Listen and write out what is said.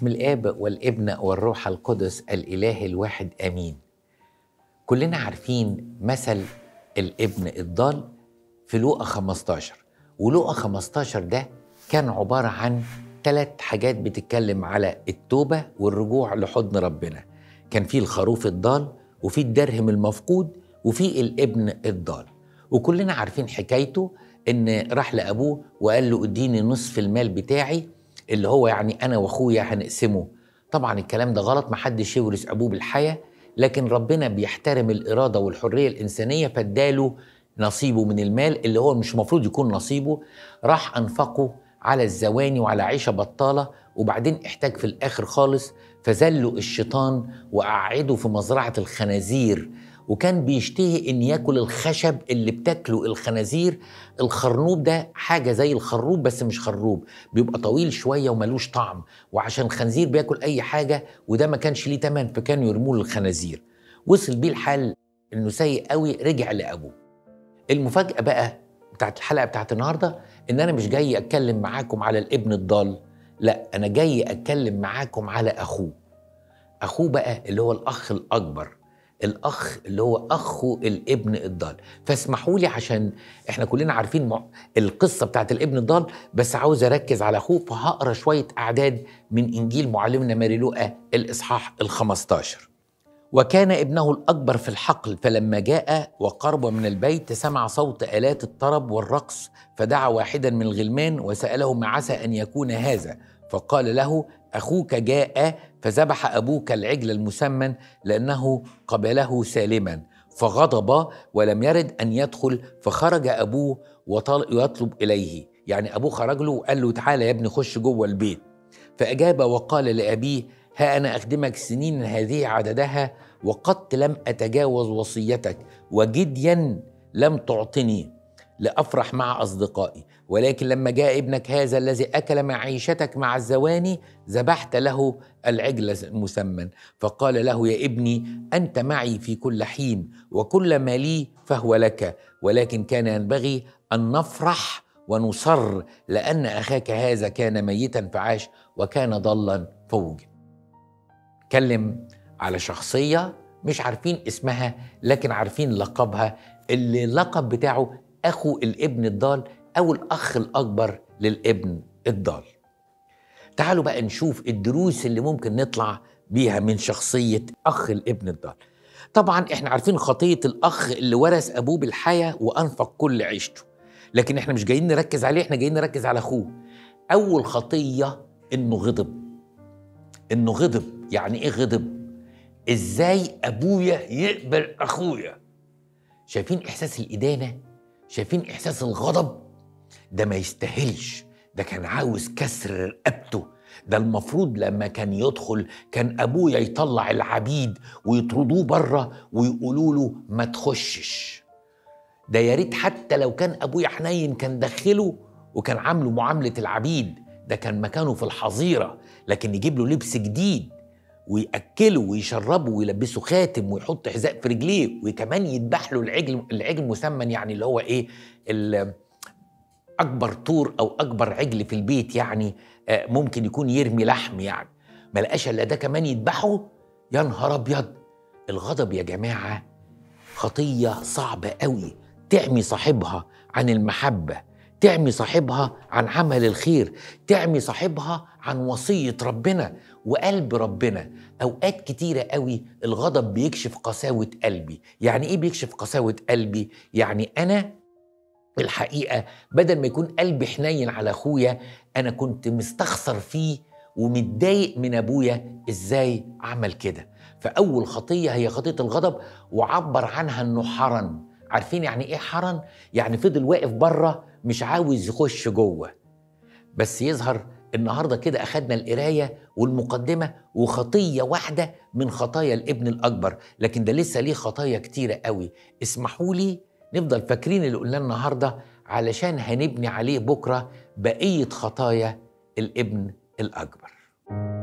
باسم الاب والابن والروح القدس الاله الواحد امين كلنا عارفين مثل الابن الضال في لوقا 15 ولوقا 15 ده كان عباره عن ثلاث حاجات بتتكلم على التوبه والرجوع لحضن ربنا كان في الخروف الضال وفي الدرهم المفقود وفي الابن الضال وكلنا عارفين حكايته ان راح لابوه وقال له اديني نصف المال بتاعي اللي هو يعني انا واخويا هنقسمه طبعا الكلام ده غلط محدش يورث ابوه بالحياه لكن ربنا بيحترم الاراده والحريه الانسانيه فاداله نصيبه من المال اللي هو مش المفروض يكون نصيبه راح انفقه على الزواني وعلى عيشه بطاله وبعدين احتاج في الاخر خالص فذله الشيطان وقعده في مزرعه الخنازير وكان بيشتهي ان ياكل الخشب اللي بتاكله الخنازير الخرنوب ده حاجه زي الخروب بس مش خروب بيبقى طويل شويه وملوش طعم وعشان الخنزير بياكل اي حاجه وده ما كانش ليه تمن فكانوا يرموه للخنازير وصل بيه الحال انه سيء قوي رجع لابوه المفاجاه بقى بتاعت الحلقه بتاعت النهارده ان انا مش جاي اتكلم معاكم على الابن الضال لا انا جاي اتكلم معاكم على اخوه اخوه بقى اللي هو الاخ الاكبر الاخ اللي هو اخو الابن الضال فاسمحوا لي عشان احنا كلنا عارفين مع... القصه بتاعت الابن الضال بس عاوز اركز على اخوه فهقرا شويه اعداد من انجيل معلمنا ماري لوقا الاصحاح ال15 وكان ابنه الاكبر في الحقل فلما جاء وقرب من البيت سمع صوت الات الطرب والرقص فدعا واحدا من الغلمان وساله ما عسى ان يكون هذا فقال له اخوك جاء فذبح ابوك العجل المسمن لانه قبله سالما فغضب ولم يرد ان يدخل فخرج ابوه ويطلب اليه يعني ابوه خرج له وقال له تعالى يا ابني خش جوه البيت فاجاب وقال لابيه ها انا اخدمك سنين هذه عددها وقد لم اتجاوز وصيتك وجديا لم تعطني لافرح مع اصدقائي ولكن لما جاء ابنك هذا الذي اكل معيشتك مع الزواني ذبحت له العجل المسمن فقال له يا ابني انت معي في كل حين وكل ما لي فهو لك ولكن كان ينبغي ان نفرح ونصر لان اخاك هذا كان ميتا فعاش وكان ضلا فوجد اتكلم على شخصيه مش عارفين اسمها لكن عارفين لقبها اللي اللقب بتاعه اخو الابن الضال او الاخ الاكبر للابن الضال تعالوا بقى نشوف الدروس اللي ممكن نطلع بيها من شخصيه اخ الابن الضال طبعا احنا عارفين خطيه الاخ اللي ورث ابوه بالحياه وانفق كل عيشته لكن احنا مش جايين نركز عليه احنا جايين نركز على اخوه اول خطيه انه غضب انه غضب يعني ايه غضب ازاي ابويا يقبل اخويا شايفين احساس الادانه شايفين احساس الغضب ده ما يستاهلش ده كان عاوز كسر رقبته ده المفروض لما كان يدخل كان ابويا يطلع العبيد ويطردوه بره ويقولوا له ما تخشش ده يا ريت حتى لو كان ابويا حنين كان دخله وكان عامله معامله العبيد ده كان مكانه في الحظيره لكن يجيب له لبس جديد ويأكله ويشربه ويلبسه خاتم ويحط حذاء في رجليه وكمان يذبح له العجل العجل مسمن يعني اللي هو ايه اكبر طور او اكبر عجل في البيت يعني ممكن يكون يرمي لحم يعني ما لقاش الا ده كمان يذبحه يا نهار ابيض الغضب يا جماعه خطيه صعبه قوي تعمي صاحبها عن المحبه تعمي صاحبها عن عمل الخير تعمي صاحبها عن وصيه ربنا وقلب ربنا اوقات كتيره قوي الغضب بيكشف قساوه قلبي يعني ايه بيكشف قساوه قلبي يعني انا الحقيقه بدل ما يكون قلبي حنين على اخويا انا كنت مستخسر فيه ومتضايق من ابويا ازاي عمل كده فاول خطيه هي خطيه الغضب وعبر عنها انه حرن عارفين يعني ايه حرن يعني فضل واقف بره مش عاوز يخش جوه بس يظهر النهارده كده اخدنا القرايه والمقدمه وخطيه واحده من خطايا الابن الاكبر لكن ده لسه ليه خطايا كتيره قوي اسمحوا لي نفضل فاكرين اللي قلناه النهارده علشان هنبني عليه بكره بقيه خطايا الابن الاكبر